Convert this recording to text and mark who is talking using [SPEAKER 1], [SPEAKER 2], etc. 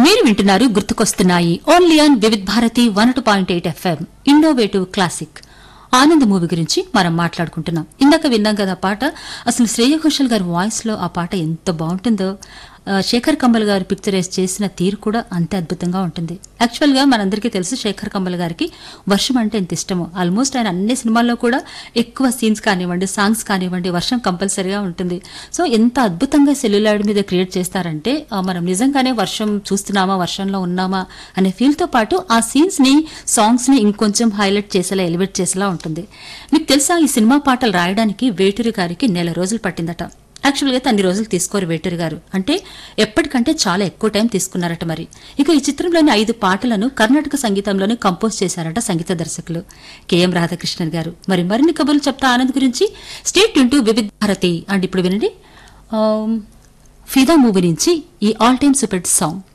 [SPEAKER 1] మీరు వింటున్నారు గుర్తుకొస్తున్నాయి only on Vividh Bharati one two point eight FM innovative classic Anand movie గురించి మనం మాట్లాడుకుంటున్నాం ఇందాక విన్నాం కదా ఆ పాట అసలు శ్రేయ ఘోషల్ గారి వాయిస్ లో ఆ పాట ఎంత బాగుంటుందో ఆ, శేఖర్ కమ్మల్ గారు పిక్చరైజ్ చేసిన తీరు కూడా అంతే అద్భుతంగా ఉంటుంది యాక్చువల్ గా మనందరికీ తెలుసు శేఖర్ కమ్మల్ గారికి వర్షం అంటే ఎంత ఇష్టమో ఆల్మోస్ట్ ఆయన అన్ని సినిమాల్లో కూడా ఎక్కువ సీన్స్ కానివ్వండి సాంగ్స్ కానివ్వండి వర్షం కంపల్సరీగా ఉంటుంది సో ఎంత అద్భుతంగా సెల్యులాయిడ్ మీద క్రియేట్ చేస్తారంటే ఆ, మనం నిజంగానే వర్షం చూస్తున్నామా వర్షంలో ఉన్నామా అనే ఫీల్ తో పాటు ఆ సీన్స్ ని సాంగ్స్ ని ఇంకొంచెం హైలైట్ చేసేలా ఎలివేట్ చేసేలా ఉంటుంది మీకు తెలుసా ఈ సినిమా పాటలు రాయడానికి వేటూరి గారికి నెల రోజులు పట్టిందట యాక్చువల్గా అయితే అన్ని రోజులు తీసుకోరు వేటూరి గారు అంటే ఎప్పటికంటే చాలా ఎక్కువ టైం తీసుకున్నారట మరి ఇక ఈ చిత్రంలోని ఐదు పాటలను కర్ణాటక సంగీతంలోనే కంపోజ్ చేశారట సంగీత దర్శకులు కెఎం రాధాకృష్ణన్ గారు మరి మరిన్ని కబుర్లు చెప్తా ఆనంద్ గురించి స్టేట్ ఇంటూ వివిధ భారతి అండ్ ఇప్పుడు వినండి ఆమ్, ఫిదా మూవీ నుంచి ఈ ఆల్ టైమ్ సూపర్ సాంగ్